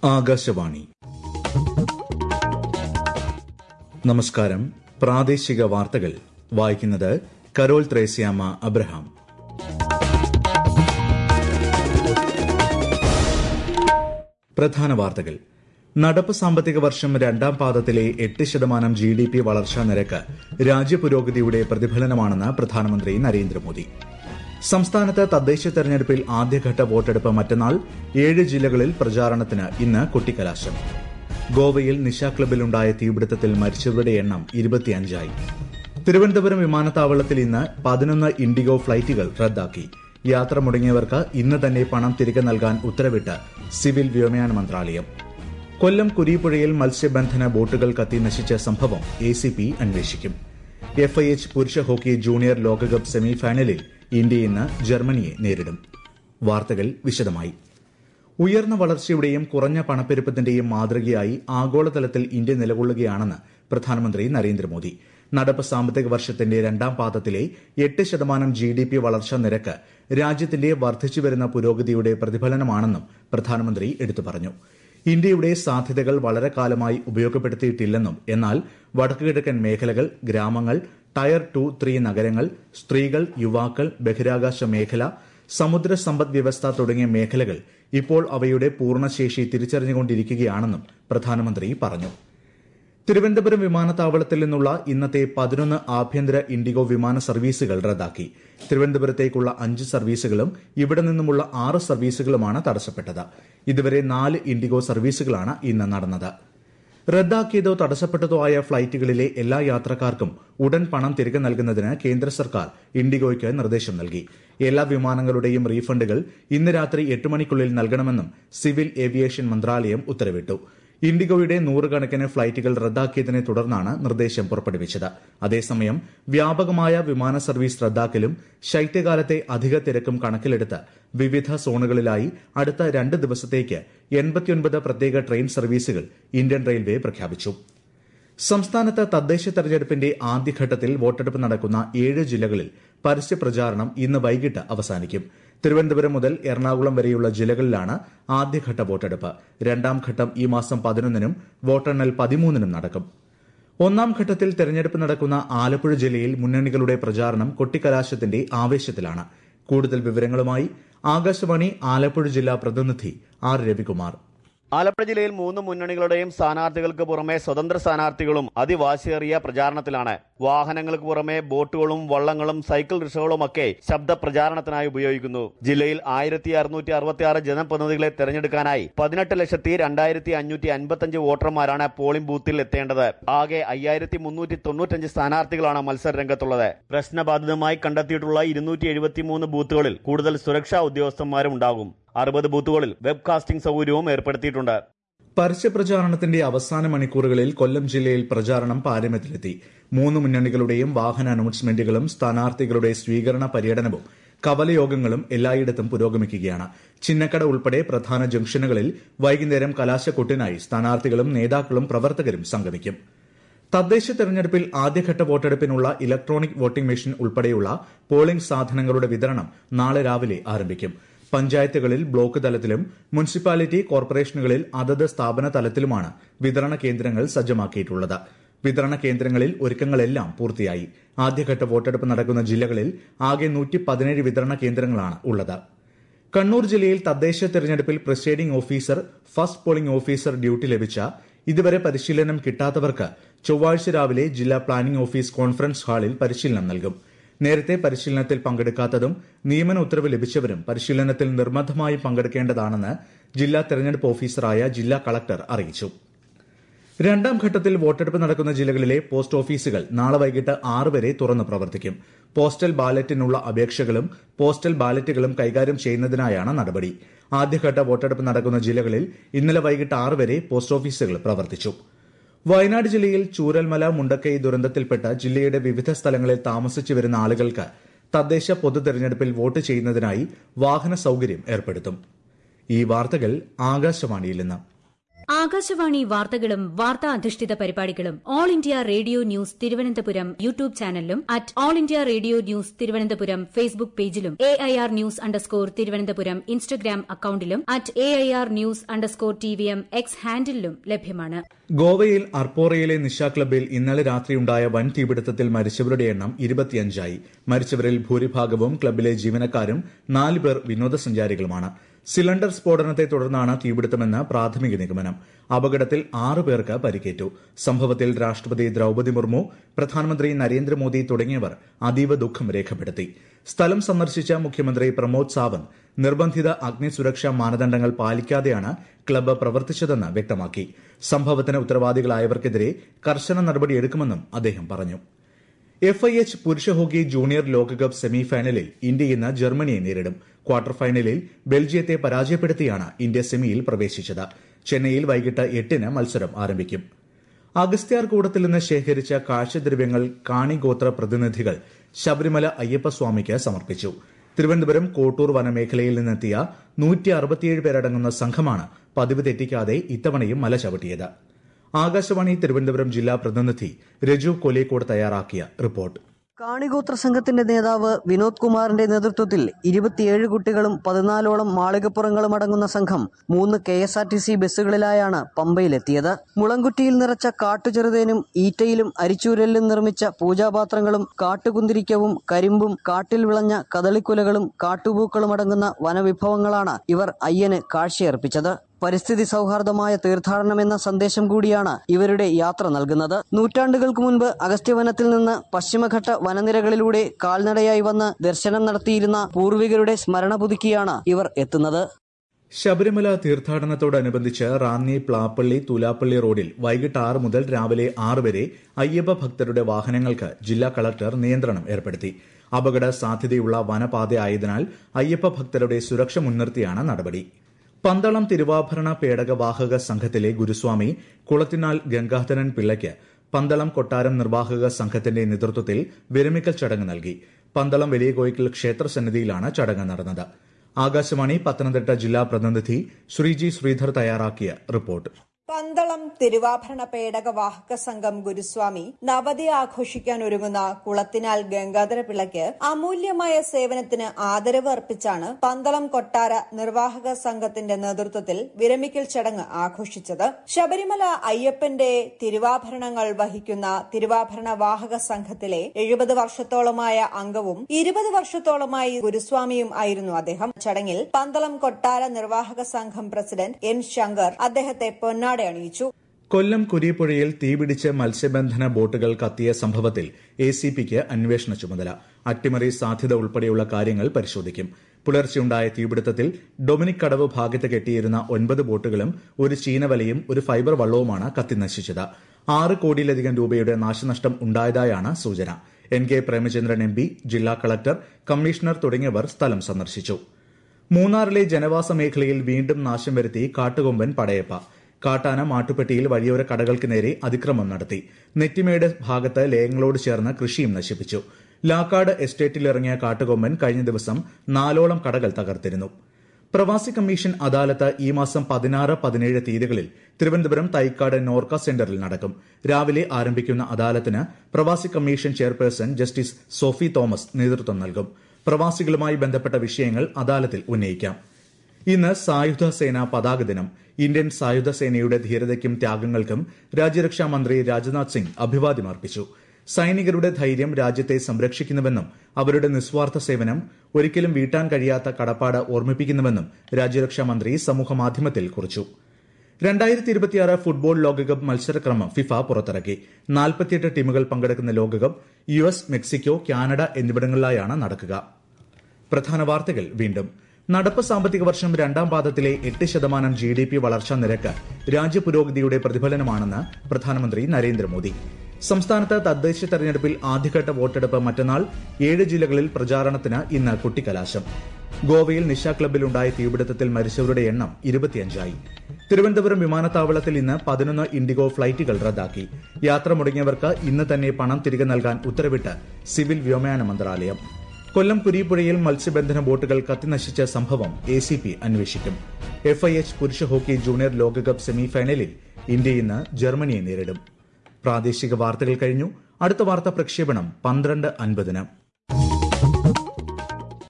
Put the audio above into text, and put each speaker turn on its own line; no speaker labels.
ആകാശവാണി നമസ്കാരം പ്രാദേശിക വാർത്തകൾ വായിക്കുന്നത് കരോൾ ത്രേസ്യാമ അബ്രഹാം പ്രധാന വാർത്തകൾ നടപ്പ് സാമ്പത്തിക വർഷം രണ്ടാം പാദത്തിലെ എട്ട് ശതമാനം ജി ഡി പി വളർച്ചാ നിരക്ക് രാജ്യപുരോഗതിയുടെ പ്രതിഫലനമാണെന്ന് പ്രധാനമന്ത്രി നരേന്ദ്രമോദി സംസ്ഥാനത്ത് തദ്ദേശ തെരഞ്ഞെടുപ്പിൽ ആദ്യഘട്ട വോട്ടെടുപ്പ് മറ്റന്നാൾ ഏഴ് ജില്ലകളിൽ പ്രചാരണത്തിന് ഇന്ന് കൊട്ടിക്കലാശം ഗോവയിൽ നിശ ക്ലബിലുണ്ടായ തീപിടുത്തത്തിൽ മരിച്ചവരുടെ എണ്ണം ഇരുപത്തിയഞ്ചായി തിരുവനന്തപുരം വിമാനത്താവളത്തിൽ ഇന്ന് പതിനൊന്ന് ഇൻഡിഗോ ഫ്ളൈറ്റുകൾ റദ്ദാക്കി യാത്ര മുടങ്ങിയവർക്ക് ഇന്ന് തന്നെ പണം തിരികെ നൽകാൻ ഉത്തരവിട്ട് സിവിൽ വ്യോമയാന മന്ത്രാലയം കൊല്ലം കുരീപ്പുഴയിൽ മത്സ്യബന്ധന ബോട്ടുകൾ കത്തി നശിച്ച സംഭവം എ സി പി അന്വേഷിക്കും എഫ് ഐ എച്ച് പുരുഷ ഹോക്കി ജൂനിയർ ലോകകപ്പ് സെമിഫൈനലിൽ ഇന്ത്യ ഇന്ന് ജർമ്മനിയെ നേരിടും വാർത്തകൾ വിശദമായി ഉയർന്ന വളർച്ചയുടെയും കുറഞ്ഞ പണപ്പെരുപ്പത്തിന്റെയും മാതൃകയായി ആഗോളതലത്തിൽ ഇന്ത്യ നിലകൊള്ളുകയാണെന്ന് പ്രധാനമന്ത്രി നരേന്ദ്രമോദി നടപ്പ് സാമ്പത്തിക വർഷത്തിന്റെ രണ്ടാം പാദത്തിലെ എട്ട് ശതമാനം ജി ഡി പി വളർച്ചാ നിരക്ക് രാജ്യത്തിന്റെ വർദ്ധിച്ചുവരുന്ന പുരോഗതിയുടെ പ്രതിഫലനമാണെന്നും പ്രധാനമന്ത്രി എടുത്തു പറഞ്ഞു ഇന്ത്യയുടെ സാധ്യതകൾ വളരെ കാലമായി ഉപയോഗപ്പെടുത്തിയിട്ടില്ലെന്നും എന്നാൽ വടക്കുകിഴക്കൻ മേഖലകൾ ഗ്രാമങ്ങൾ ടയർ ടു ത്രീ നഗരങ്ങൾ സ്ത്രീകൾ യുവാക്കൾ ബഹിരാകാശ മേഖല സമുദ്ര സമ്പദ് വ്യവസ്ഥ തുടങ്ങിയ മേഖലകൾ ഇപ്പോൾ അവയുടെ പൂർണ്ണശേഷി തിരിച്ചറിഞ്ഞുകൊണ്ടിരിക്കുകയാണെന്നും പ്രധാനമന്ത്രി പറഞ്ഞു തിരുവനന്തപുരം വിമാനത്താവളത്തിൽ നിന്നുള്ള ഇന്നത്തെ പതിനൊന്ന് ആഭ്യന്തര ഇൻഡിഗോ വിമാന സർവീസുകൾ റദ്ദാക്കി തിരുവനന്തപുരത്തേക്കുള്ള അഞ്ച് സർവീസുകളും ഇവിടെ നിന്നുമുള്ള ആറ് സർവീസുകളുമാണ് തടസ്സപ്പെട്ടത് ഇതുവരെ നാല് ഇൻഡിഗോ സർവീസുകളാണ് ഇന്ന് നടന്നത് റദ്ദാക്കിയതോ തടസ്സപ്പെട്ടതോ ആയ ഫ്ളൈറ്റുകളിലെ എല്ലാ യാത്രക്കാർക്കും ഉടൻ പണം തിരികെ നൽകുന്നതിന് കേന്ദ്ര സർക്കാർ ഇൻഡിഗോയ്ക്ക് നിർദ്ദേശം നൽകി എല്ലാ വിമാനങ്ങളുടെയും റീഫണ്ടുകൾ ഇന്ന് രാത്രി എട്ട് മണിക്കുള്ളിൽ നൽകണമെന്നും സിവിൽ ഏവിയേഷൻ മന്ത്രാലയം ഉത്തരവിട്ടു ഇൻഡിഗോയുടെ നൂറുകണക്കിന് ഫ്ളൈറ്റുകൾ റദ്ദാക്കിയതിനെ തുടർന്നാണ് നിർദ്ദേശം പുറപ്പെടുവിച്ചത് അതേസമയം വ്യാപകമായ വിമാന സർവീസ് റദ്ദാക്കലും ശൈത്യകാലത്തെ അധിക തിരക്കും കണക്കിലെടുത്ത് വിവിധ സോണുകളിലായി അടുത്ത രണ്ട് ദിവസത്തേക്ക് എൺപത്തിയൊൻപത് പ്രത്യേക ട്രെയിൻ സർവീസുകൾ ഇന്ത്യൻ റെയിൽവേ പ്രഖ്യാപിച്ചു സംസ്ഥാനത്ത് തദ്ദേശ തെരഞ്ഞെടുപ്പിന്റെ ആദ്യഘട്ടത്തിൽ വോട്ടെടുപ്പ് നടക്കുന്ന ഏഴ് ജില്ലകളിൽ പരസ്യ പ്രചാരണം ഇന്ന് വൈകിട്ട് അവസാനിക്കും തിരുവനന്തപുരം മുതൽ എറണാകുളം വരെയുള്ള ജില്ലകളിലാണ് ആദ്യഘട്ട വോട്ടെടുപ്പ് രണ്ടാം ഘട്ടം ഈ മാസം പതിനൊന്നിനും വോട്ടെണ്ണൽ പതിമൂന്നിനും നടക്കും ഒന്നാം ഘട്ടത്തിൽ തെരഞ്ഞെടുപ്പ് നടക്കുന്ന ആലപ്പുഴ ജില്ലയിൽ മുന്നണികളുടെ പ്രചാരണം കൊട്ടിക്കലാശത്തിന്റെ ആവേശത്തിലാണ് കൂടുതൽ വിവരങ്ങളുമായി ആകാശവാണി ആലപ്പുഴ ജില്ലാ പ്രതിനിധി ആർ രവികുമാർ
ആലപ്പുഴ ജില്ലയിൽ മൂന്ന് മുന്നണികളുടെയും സ്ഥാനാർത്ഥികൾക്ക് പുറമെ സ്വതന്ത്ര സ്ഥാനാർത്ഥികളും അതിവാശിയേറിയ പ്രചാരണത്തിലാണ് വാഹനങ്ങൾക്ക് പുറമെ ബോട്ടുകളും വള്ളങ്ങളും സൈക്കിൾ റിക്ഷകളുമൊക്കെ ശബ്ദ പ്രചാരണത്തിനായി ഉപയോഗിക്കുന്നു ജില്ലയിൽ ആയിരത്തി അറുന്നൂറ്റി അറുപത്തി ആറ് ജനപ്രതിനിധികളെ തെരഞ്ഞെടുക്കാനായി പതിനെട്ട് ലക്ഷത്തി രണ്ടായിരത്തി അഞ്ഞൂറ്റി അൻപത്തഞ്ച് വോട്ടർമാരാണ് പോളിംഗ് ബൂത്തിൽ എത്തേണ്ടത് ആകെ അയ്യായിരത്തി മുന്നൂറ്റി തൊണ്ണൂറ്റഞ്ച് സ്ഥാനാർത്ഥികളാണ് മത്സര രംഗത്തുള്ളത് പ്രശ്നബാധിതമായി കണ്ടെത്തിയിട്ടുള്ള ഇരുന്നൂറ്റി എഴുപത്തിമൂന്ന് ബൂത്തുകളിൽ കൂടുതൽ സുരക്ഷാ ഉദ്യോഗസ്ഥന്മാരും ഉണ്ടാകും അറുപത് ബൂത്തുകളിൽ വെബ് കാസ്റ്റിംഗ് സൗകര്യവും ഏർപ്പെടുത്തിയിട്ടുണ്ട്
പരസ്യപ്രചാരണത്തിന്റെ അവസാന മണിക്കൂറുകളിൽ കൊല്ലം ജില്ലയിൽ പ്രചാരണം പാരമ്യത്തിലെത്തി മൂന്ന് മുന്നണികളുടെയും വാഹന അനൗൺസ്മെന്റുകളും സ്ഥാനാർത്ഥികളുടെ സ്വീകരണ പര്യടനവും കവലയോഗങ്ങളും എല്ലായിടത്തും പുരോഗമിക്കുകയാണ് ചിന്നക്കട ഉൾപ്പെടെ പ്രധാന ജംഗ്ഷനുകളിൽ വൈകുന്നേരം കലാശക്കൊട്ടിനായി സ്ഥാനാർത്ഥികളും നേതാക്കളും പ്രവർത്തകരും സംഗമിക്കും തദ്ദേശ തെരഞ്ഞെടുപ്പിൽ ആദ്യഘട്ട വോട്ടെടുപ്പിനുള്ള ഇലക്ട്രോണിക് വോട്ടിംഗ് മെഷീൻ ഉൾപ്പെടെയുള്ള പോളിംഗ് സാധനങ്ങളുടെ വിതരണം നാളെ രാവിലെ ആരംഭിക്കും പഞ്ചായത്തുകളിൽ ബ്ലോക്ക് തലത്തിലും മുനിസിപ്പാലിറ്റി കോർപ്പറേഷനുകളിൽ അതത് സ്ഥാപന തലത്തിലുമാണ് വിതരണ കേന്ദ്രങ്ങൾ സജ്ജമാക്കിയിട്ടുള്ളത് വിതരണ കേന്ദ്രങ്ങളിൽ ഒരുക്കങ്ങളെല്ലാം പൂർത്തിയായി ആദ്യഘട്ട വോട്ടെടുപ്പ് നടക്കുന്ന ജില്ലകളിൽ ആകെ നൂറ്റി പതിനേഴ് വിതരണ കേന്ദ്രങ്ങളാണ് ഉള്ളത് കണ്ണൂർ ജില്ലയിൽ തദ്ദേശ തെരഞ്ഞെടുപ്പിൽ presiding officer first polling officer duty ലഭിച്ച ഇതുവരെ പരിശീലനം കിട്ടാത്തവർക്ക് ചൊവ്വാഴ്ച രാവിലെ ജില്ലാ പ്ലാനിംഗ് ഓഫീസ് കോൺഫറൻസ് ഹാളിൽ പരിശീലനം നൽകും നേരത്തെ പരിശീലനത്തിൽ പങ്കെടുക്കാത്തതും നിയമന ഉത്തരവ് ലഭിച്ചവരും പരിശീലനത്തിൽ നിർബന്ധമായി പങ്കെടുക്കേണ്ടതാണെന്ന് ജില്ലാ തെരഞ്ഞെടുപ്പ് ഓഫീസറായ ജില്ലാ കളക്ടർ അറിയിച്ചു രണ്ടാം ഘട്ടത്തിൽ വോട്ടെടുപ്പ് നടക്കുന്ന ജില്ലകളിലെ പോസ്റ്റ് ഓഫീസുകൾ നാളെ വൈകിട്ട് ആറ് വരെ തുറന്ന് പ്രവർത്തിക്കും പോസ്റ്റൽ ബാലറ്റിനുള്ള അപേക്ഷകളും പോസ്റ്റൽ ബാലറ്റുകളും കൈകാര്യം ചെയ്യുന്നതിനായാണ് നടപടി ആദ്യഘട്ട വോട്ടെടുപ്പ് നടക്കുന്ന ജില്ലകളിൽ ഇന്നലെ വൈകിട്ട് ആറ് വരെ പോസ്റ്റ് ഓഫീസുകൾ പ്രവർത്തിച്ചു വയനാട് ജില്ലയിൽ ചൂരൽമല മുണ്ടക്കൈ ദുരന്തത്തിൽപ്പെട്ട ജില്ലയുടെ വിവിധ സ്ഥലങ്ങളിൽ താമസിച്ചു വരുന്ന ആളുകൾക്ക് തദ്ദേശ പൊതു തെരഞ്ഞെടുപ്പിൽ വോട്ട് ചെയ്യുന്നതിനായി വാഹന സൌകര്യം ഏർപ്പെടുത്തും ഈ വാർത്തകൾ ആകാശവാണിയിൽ നിന്ന്
ആകാശവാണി വാർത്തകളും വാർത്താ അധിഷ്ഠിത പരിപാടികളും all India radio news Thiruvananthapuram YouTube ചാനലിലും at all India radio news Thiruvananthapuram Facebook പേജിലും A I R news underscore Thiruvananthapuram Instagram അക്കൌണ്ടിലും at A I R news underscore T V M X ഹാൻഡിലും ലഭ്യമാണ്
ഗോവയിൽ അർപ്പോറയിലെ നിശ ക്ലബ്ബിൽ ഇന്നലെ രാത്രിയുണ്ടായ വൻ തീപിടുത്തത്തിൽ മരിച്ചവരുടെ എണ്ണം ഇരുപത്തിയഞ്ചായി മരിച്ചവരിൽ ഭൂരിഭാഗവും ക്ലബ്ബിലെ ജീവനക്കാരും നാല് പേർ വിനോദസഞ്ചാരികളുമാണ് സിലിണ്ടർ സ്ഫോടനത്തെ തുടർന്നാണ് തീപിടുത്തമെന്ന് പ്രാഥമിക നിഗമനം അപകടത്തിൽ ആറ് പേർക്ക് പരിക്കേറ്റു സംഭവത്തിൽ രാഷ്ട്രപതി ദ്രൌപദി മുർമു പ്രധാനമന്ത്രി നരേന്ദ്രമോദി തുടങ്ങിയവർ അതീവ ദുഃഖം രേഖപ്പെടുത്തി സ്ഥലം സന്ദർശിച്ച മുഖ്യമന്ത്രി പ്രമോദ് സാവന്ത് നിർബന്ധിത അഗ്നിസുരക്ഷാ മാനദണ്ഡങ്ങൾ പാലിക്കാതെയാണ് ക്ലബ്ബ് പ്രവർത്തിച്ചതെന്ന് വ്യക്തമാക്കി സംഭവത്തിന് ഉത്തരവാദികളായവർക്കെതിരെ കർശന നടപടിയെടുക്കുമെന്നും അദ്ദേഹം പറഞ്ഞു എഫ് ഐ എച്ച് പുരുഷ ഹോക്കി ജൂനിയർ ലോകകപ്പ് സെമിഫൈനലിൽ ഇന്ത്യ ഇന്ന് ജർമ്മനിയെ നേരിടും ക്വാർട്ടർ ഫൈനലിൽ ബെൽജിയത്തെ പരാജയപ്പെടുത്തിയാണ് ഇന്ത്യ സെമിയിൽ പ്രവേശിച്ചത് ചെന്നൈയിൽ വൈകിട്ട് എട്ടിന് മത്സരം ആരംഭിക്കും അഗസ്ത്യാർകൂടത്തിൽ നിന്ന് ശേഖരിച്ച കാഴ്ചദ്രവ്യങ്ങൾ കാണിഗോത്ര പ്രതിനിധികൾ ശബരിമല അയ്യപ്പസ്വാമിക്ക് സമർപ്പിച്ചു തിരുവനന്തപുരം കോട്ടൂർ വനമേഖലയിൽ നിന്നെത്തിയ നൂറ്റി അറുപത്തിയേഴ് പേരടങ്ങുന്ന സംഘമാണ് പതിവ് തെറ്റിക്കാതെ ഇത്തവണയും മല ചവിട്ടിയത് ആകാശവാണി തിരുവനന്തപുരം ജില്ലാ പ്രതിനിധി രജു കൊലേക്കോട് തയ്യാറാക്കിയ റിപ്പോർട്ട്
കാണിഗോത്ര സംഘത്തിന്റെ നേതാവ് വിനോദ് കുമാറിന്റെ നേതൃത്വത്തിൽ ഇരുപത്തിയേഴ് കുട്ടികളും പതിനാലോളം മാളികപ്പുറങ്ങളും അടങ്ങുന്ന സംഘം മൂന്ന് K S R T C ബസ്സുകളിലായാണ് പമ്പയിലെത്തിയത് മുളങ്കുറ്റിയിൽ നിറച്ച കാട്ടുചെറുതേനും ഈറ്റയിലും അരിച്ചൂരലിലും നിർമ്മിച്ച പൂജാപാത്രങ്ങളും കാട്ടുകുന്തിരിക്കവും കരിമ്പും കാട്ടിൽ വിളഞ്ഞ കദളിക്കുലകളും കാട്ടുപൂക്കളും അടങ്ങുന്ന വനവിഭവങ്ങളാണ് ഇവർ അയ്യന് കാഴ്ചയർപ്പിച്ചത് പരിസ്ഥിതി സൗഹാർദ്ദമായ തീർത്ഥാടനം എന്ന സന്ദേശം കൂടിയാണ് ഇവരുടെ യാത്ര നൽകുന്നത് നൂറ്റാണ്ടുകൾക്ക് മുൻപ് അഗസ്ത്യവനത്തിൽ നിന്ന് പശ്ചിമഘട്ട വനനിരകളിലൂടെ കാൽനടയായി വന്ന് ദർശനം നടത്തിയിരുന്ന പൂർവികരുടെ സ്മരണ പുതുക്കിയാണ് ഇവർ എത്തുന്നത്
ശബരിമല തീർത്ഥാടനത്തോടനുബന്ധിച്ച് റാന്നി പ്ലാപ്പള്ളി തുലാപ്പള്ളി റോഡിൽ വൈകിട്ട് ആറ് മുതൽ രാവിലെ ആറ് വരെ അയ്യപ്പ ഭക്തരുടെ വാഹനങ്ങൾക്ക് ജില്ലാ കളക്ടർ നിയന്ത്രണം ഏർപ്പെടുത്തി അപകട സാധ്യതയുള്ള വനപാതയായതിനാൽ അയ്യപ്പ ഭക്തരുടെ സുരക്ഷ മുൻനിർത്തിയാണ് നടപടി പന്തളം തിരുവാഭരണ പേടകവാഹക സംഘത്തിലെ ഗുരുസ്വാമി കുളത്തിനാൽ ഗംഗാധരൻ പിള്ളയ്ക്ക് പന്തളം കൊട്ടാരം നിർവാഹക സംഘത്തിന്റെ നേതൃത്വത്തിൽ വിരമിക്കൽ ചടങ്ങ് നൽകി പന്തളം വലിയ കോയിക്കൽ ക്ഷേത്ര സന്നിധിയിലാണ് ചടങ്ങ് നടന്നത് ആകാശവാണി പത്തനംതിട്ട ജില്ലാ പ്രതിനിധി ശ്രീജി ശ്രീധർ തയ്യാറാക്കിയ റിപ്പോർട്ട്
പന്തളം തിരുവാഭരണ പേടക വാഹക സംഘം ഗുരുസ്വാമി നവതി ആഘോഷിക്കാൻ ഒരുങ്ങുന്ന കുളത്തിനാൽ ഗംഗാധര പിള്ളയ്ക്ക് അമൂല്യമായ സേവനത്തിന് ആദരവ് അർപ്പിച്ചാണ് പന്തളം കൊട്ടാര നിർവാഹക സംഘത്തിന്റെ നേതൃത്വത്തിൽ വിരമിക്കൽ ചടങ്ങ് ആഘോഷിച്ചത് ശബരിമല അയ്യപ്പന്റെ തിരുവാഭരണങ്ങൾ വഹിക്കുന്ന തിരുവാഭരണ വാഹക സംഘത്തിലെ എഴുപത് വർഷത്തോളമായ അംഗവും ഇരുപത് വർഷത്തോളമായി ഗുരുസ്വാമിയും ആയിരുന്നു അദ്ദേഹം ചടങ്ങിൽ പന്തളം കൊട്ടാര നിർവാഹക സംഘം പ്രസിഡന്റ് എൻ ശങ്കർ അദ്ദേഹത്തെ പൊന്നാട അണിയിച്ചു
കൊല്ലം കുരിപ്പുഴയിൽ തീപിടിച്ച് മത്സ്യബന്ധന ബോട്ടുകൾ കത്തിയ സംഭവത്തിൽ എ സി പിക്ക് അന്വേഷണ ചുമതല അട്ടിമറി സാധ്യത ഉൾപ്പെടെയുള്ള കാര്യങ്ങൾ പരിശോധിക്കും പുലർച്ചെയുണ്ടായ തീപിടുത്തത്തിൽ ഡൊമിനിക് കടവ് ഭാഗത്ത് കെട്ടിയിരുന്ന ഒൻപത് ബോട്ടുകളും ഒരു ചീനവലയും ഒരു ഫൈബർ വള്ളവുമാണ് കത്തിനശിച്ചത് ആറ് കോടിയിലധികം രൂപയുടെ നാശനഷ്ടം ഉണ്ടായതായാണ് സൂചന N K Premachandran M P ജില്ലാ കളക്ടർ കമ്മീഷണർ തുടങ്ങിയവർ സ്ഥലം സന്ദർശിച്ചു മൂന്നാറിലെ ജനവാസ മേഖലയിൽ വീണ്ടും നാശം വരുത്തി കാട്ടുകൊമ്പൻ പടയപ്പ കാട്ടാന മാട്ടുപ്പെട്ടിയിൽ വഴിയോര കടകൾക്ക് നേരെ അതിക്രമം നടത്തി നെറ്റിമേട് ഭാഗത്ത് ലയങ്ങളോട് ചേർന്ന് കൃഷിയും നശിപ്പിച്ചു ലാക്കാട് എസ്റ്റേറ്റിലിറങ്ങിയ കാട്ടുകൊമ്പൻ കഴിഞ്ഞ ദിവസം നാലോളം കടകൾ തകർത്തിരുന്നു പ്രവാസി കമ്മീഷൻ അദാലത്ത് ഈ മാസം പതിനാറ് പതിനേഴ് തീയതികളിൽ തിരുവനന്തപുരം തൈക്കാട് നോർക്ക സെന്ററിൽ നടക്കും രാവിലെ ആരംഭിക്കുന്ന അദാലത്തിന് പ്രവാസി commission chairperson justice Sophy Thomas നേതൃത്വം നൽകും പ്രവാസികളുമായി ബന്ധപ്പെട്ട വിഷയങ്ങൾ അദാലത്തിൽ ഉന്നയിക്കാം ഇന്ന് സായുധ സേന പതാക ദിനം ഇന്ത്യൻ സായുധ സേനയുടെ ധീരതയ്ക്കും ത്യാഗങ്ങൾക്കും രാജ്യരക്ഷാ മന്ത്രി രാജ്നാഥ് സിംഗ് അഭിവാദ്യം അർപ്പിച്ചു സൈനികരുടെ ധൈര്യം രാജ്യത്തെ സംരക്ഷിക്കുന്നുവെന്നും അവരുടെ നിസ്വാർത്ഥ സേവനം ഒരിക്കലും വീട്ടാൻ കഴിയാത്ത കടപ്പാട് ഓർമ്മിപ്പിക്കുന്നുവെന്നും രാജ്യരക്ഷാ മന്ത്രി സമൂഹമാധ്യമത്തിൽ കുറിച്ചു രണ്ടായിരത്തി ഇരുപത്തിയാറ് ഫുട്ബോൾ ലോകകപ്പ് മത്സരക്രമം ഫിഫ പുറത്തിറക്കി നാൽപ്പത്തിയെട്ട് ടീമുകൾ പങ്കെടുക്കുന്ന ലോകകപ്പ് യു എസ് മെക്സിക്കോ കാനഡ എന്നിവിടങ്ങളിലായാണ് നടക്കുക പ്രധാന വാർത്തകൾ വീണ്ടും നടപ്പ് സാമ്പത്തിക വർഷം രണ്ടാം പാദത്തിലെ എട്ട് ശതമാനം ജി ഡി പി വളർച്ചാ നിരക്ക് രാജ്യപുരോഗതിയുടെ പ്രതിഫലനമാണെന്ന് പ്രധാനമന്ത്രി നരേന്ദ്രമോദി സംസ്ഥാനത്ത് തദ്ദേശ തെരഞ്ഞെടുപ്പിൽ ആദ്യഘട്ട വോട്ടെടുപ്പ് മറ്റന്നാൾ ഏഴ് ജില്ലകളിൽ പ്രചാരണത്തിന് ഇന്ന് കുട്ടിക്കലാശം ഗോവയിൽ നിശ ക്ലബ്ബിലുണ്ടായ തീപിടുത്തത്തിൽ മരിച്ചവരുടെ എണ്ണം ഇരുപത്തിയഞ്ചായി തിരുവനന്തപുരം വിമാനത്താവളത്തിൽ ഇന്ന് പതിനൊന്ന് ഇൻഡിഗോ ഫ്ളൈറ്റുകൾ റദ്ദാക്കി യാത്ര മുടങ്ങിയവർക്ക് ഇന്ന് തന്നെ പണം തിരികെ നൽകാൻ ഉത്തരവിട്ട് സിവിൽ വ്യോമയാന മന്ത്രാലയം കൊല്ലം കുരീപ്പുഴയിൽ മത്സ്യബന്ധന ബോട്ടുകൾ കത്തിനശിച്ച സംഭവം എ സി പി അന്വേഷിക്കും എഫ് ഐ എച്ച് പുരുഷ ഹോക്കി ജൂനിയർ ലോകകപ്പ് സെമിഫൈനലിൽ ഇന്ത്യ ഇന്ന് ജർമ്മനിയെ നേരിടും പ്രാദേശിക വാർത്തകൾ കഴിഞ്ഞു അടുത്ത വാർത്താ പ്രക്ഷേപണം പന്ത്രണ്ട് അൻപതിന്